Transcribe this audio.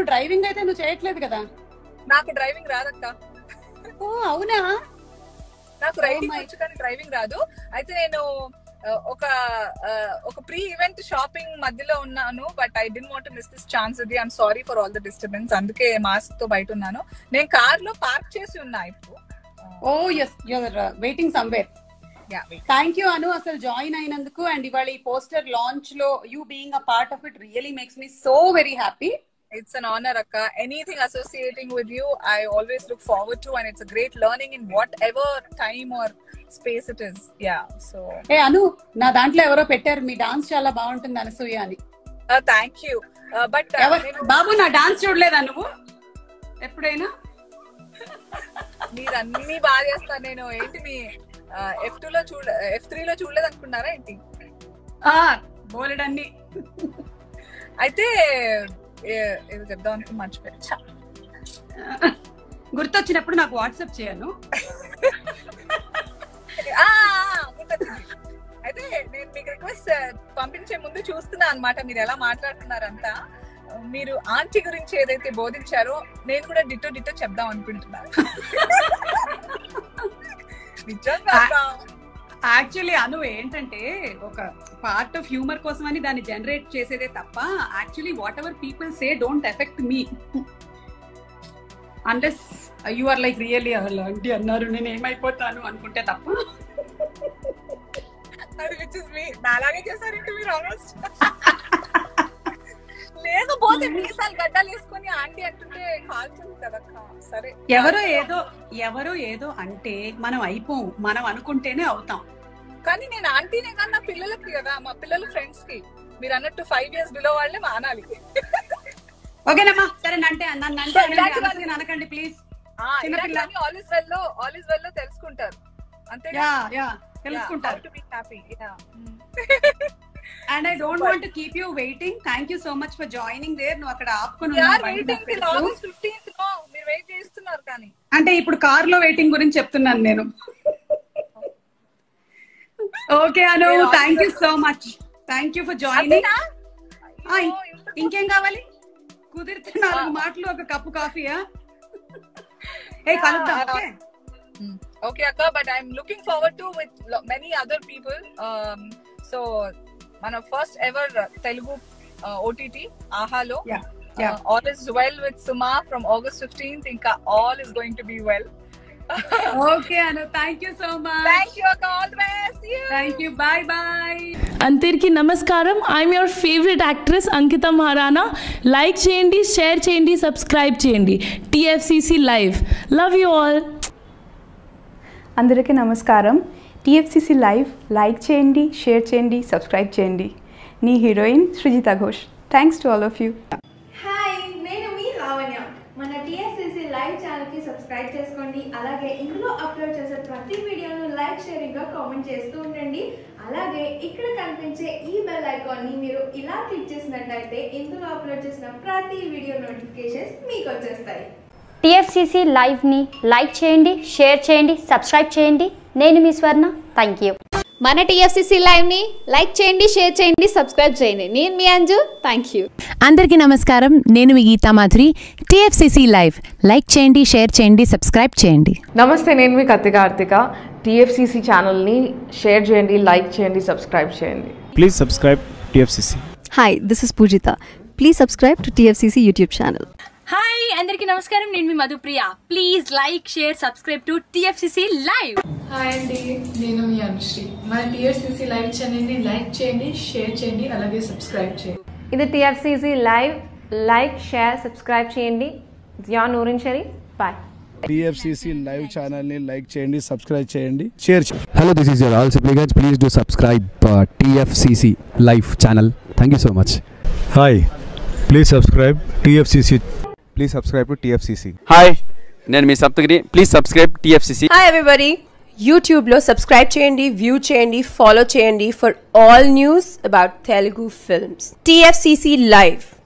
Driving అయితే నువ్వు చేయట్లేదు కదా నాకు డ్రైవింగ్ రాదక్క ఓ అవునా నాకు రైడింగ్ my- వచ్చు కానీ డ్రైవింగ్ రాదు అయితే నేను ఆ, ఒక ఆ, ఒక ప్రీ ఈవెంట్ షాపింగ్ మధ్యలో ఉన్నాను but I don't want miss this chance ఇది I'm sorry for all the disturbance అందుకే మాస్క్ తో బయట ఉన్నాను నేను కార్ లో పార్క్ చేసి ఉన్నా ఇప్పుడు oh yes you're waiting somewhere yeah thank you Anu అసలు జాయిన్ అయినందుకు అండ్ ఇవాళ ఈ పోస్టర్ లాంచ్ లో you being a part of it really makes me so very happy it's an honour అక్క anything associating with you I always look forward to and it's great learning in whatever time or space it is yeah so uh Anu నా దాంట్లో ఎవరో పెట్టారు మీ dance చాలా బాగుంటుంది అనసూయ అని thank you but ఎవరు బాబు నా డాన్స్ చూడలేదా నువ్వు ఎప్పుడైనా మీరు అన్ని బాగా చేస్తారు నేను ఏంటి మీ ఎఫ్ టూ లో చూడ ఎఫ్ త్రీ లో చూడలేదు అనుకున్నారా ఏంటి ఆ బోలెడన్ని అయితే ఏ- ఏదో చెప్దాం అనుకుని మర్చిపోయా ఛ. గుర్తొచ్చినప్పుడు నాకు వాట్సాప్ చేయను ఆ, ఆ, గుర్తొచ్చింది. అయితే నేను మీకు రిక్వెస్ట్ పంపించే ముందు చూస్తున్నా అన్నమాట మీరు ఎలా మాట్లాడుతున్నారంతా మీరు ఆంటీ గురించి ఏదైతే బోధించారో నేను కూడా డిటో డిటో చెప్దాం అనుకుంటున్నాను నిజంగా అక్క. యాక్చువల్లీ అను ఏంటంటే ఒక పార్ట్ ఆఫ్ హ్యూమర్ కోసం అని దాన్ని జనరేట్ చేసేదే తప్ప actually whatever people say don't effect me unless you are like really అలాంటి అన్నారు నేను ఏమైపోతాను అనుకుంటే తప్ప అది విచ్ ఇస్ మీ నాలాగే చేశారంటే మీరు ఆల్మోస్ట్ లేకపోతే మీసాలు గడ్డలు వేసుకొని ఆంటీ అంటుంటే కాల్చింది కదక్క సరే ఎవరో ఏదో ఎవరో ఏదో అంటే మనం అయిపోం మనం అనుకుంటేనే అవుతాం కానీ నేను ఆంటీనే కానీ నా పిల్లలకి కదా మా పిల్లల ఫ్రెండ్స్ కి మీరు అన్నట్టు ఫైవ్ ఇయర్స్ బిలో వాళ్ళే మానాలి ఓకేనమ్మా సరే అంటే నన్ను అంటే So, అనండి, ఇలాంటి అనసూయని అనకండి ప్లీజ్ చిన్నపిల్ల ఆల్ ఇస్ వెల్ లో ఆల్ ఇస్ వెల్ లో తెలుసుకుంటారు అంతే యా యా తెలుసుకుంటారు to be happy and I don't want to keep you waiting thank you so much for joining there నువ్వు అక్కడ ఆపుకుని యార్ ఉన్నావు, బండి వెయిటింగ్ టిల్ నాకు తెలుసు. ఆగస్ట్ ఫిఫ్టీన్త్ లో మీరు వెయిట్ చేస్తున్నారు కానీ అంటే ఇప్పుడు కార్ లో వెయిటింగ్ గురించి చెప్తున్నాను నేను okay Anu You're all thank you welcome. So much thank you for joining అంతేనా ఆ, అయ్యో, ఇం- ఇంత- ఇంకేం కావాలి కుదిరితే నాలుగు మాటలు ఒక కప్పు కాఫీయా ఏ కలుద్దాం Yeah, okay Okay, Akka, but I'm looking forward to with lo- many other people. Um, so, మన ఫస్ట్ ఎవర్ తెలుగు ఓటీటీ ఆహాలో Yeah, yeah. All is well with Suma from August fifteenth ఇంకా all is going to be well okay Anu thank you so much thank you అక్క all the best thank you bye bye అందరికీ నమస్కారం I'm your favourite actress Ankita Maharana like చేయండి share చేయండి subscribe చేయండి TFCC live love you all అందరికీ నమస్కారం TFCC live like చేయండి share చేయండి సబ్స్క్రైబ్ చేయండి నీ heroine Srijita Ghosh thanks to all of you hi నేను మీ లావణ్య మన టీఎస్సీసీ లైవ్ ఛానల్కి సబ్స్క్రైబ్ చేసుకోండి అలాగే ఇందులో అప్లోడ్ చేసే ప్రతి వీడియోను లైక్ షేరింగ్గా కామెంట్ చేస్తూ ఉండండి అలాగే ఇక్కడ కనిపించే ఈ బెల్ ఐకాన్ని మీరు ఇలా క్లిక్ చేసినట్లయితే ఇందులో అప్లోడ్ చేసిన ప్రతి వీడియో నోటిఫికేషన్స్ మీకు వచ్చేస్తాయి టీఎఫ్సిసి లైవ్ని లైక్ చేయండి షేర్ చేయండి సబ్స్క్రైబ్ చేయండి నేను మీ స్వర్ణ థ్యాంక్ యూ మన టీఎఫ్సిసి లైవ్ని లైక్ చేయండి షేర్ చేయండి సబ్స్క్రైబ్ చేయండి నేను మీ అంజు థ్యాంక్ యూ అందరికీ నమస్కారం నేను మీ Geetha Madhuri TFCC live like చేయండి షేర్ చేయండి సబ్స్క్రైబ్ చేయండి నమస్తే నేను మీ కత్తి కార్తిక టీఎఫ్సిసి ఛానల్ని షేర్ చేయండి లైక్ చేయండి సబ్స్క్రైబ్ చేయండి Please subscribe TFCC. Hi, this is Pujita. Please subscribe to TFCC YouTube channel. Hi అందరికీ నమస్కారం నేను మీ Madhupriya please like share subscribe to TFCC live hi అండి నేను మీ అనుశ్రీ మన టీఎస్సీసీ లైవ్ ఛానల్ని లైక్ చేయండి షేర్ చేయండి అలాగే సబ్స్క్రైబ్ చేయండి ఇది TFCC live like share subscribe చేయండి Zia Noorin Shari bye TFCC live ఛానల్ని లైక్ చేయండి సబ్స్క్రైబ్ చేయండి షేర్ చేయండి Hello, this is your all supplicants. Please do subscribe uh, TFCC Live channel. Thank you so much. Hi please subscribe TFCC please subscribe to TFCC hi నేను మీ Saptagiri please subscribe TFCC hi everybody యూట్యూబ్లో subscribe చేయండి view చేయండి follow చేయండి for all news about Telugu films TFCC live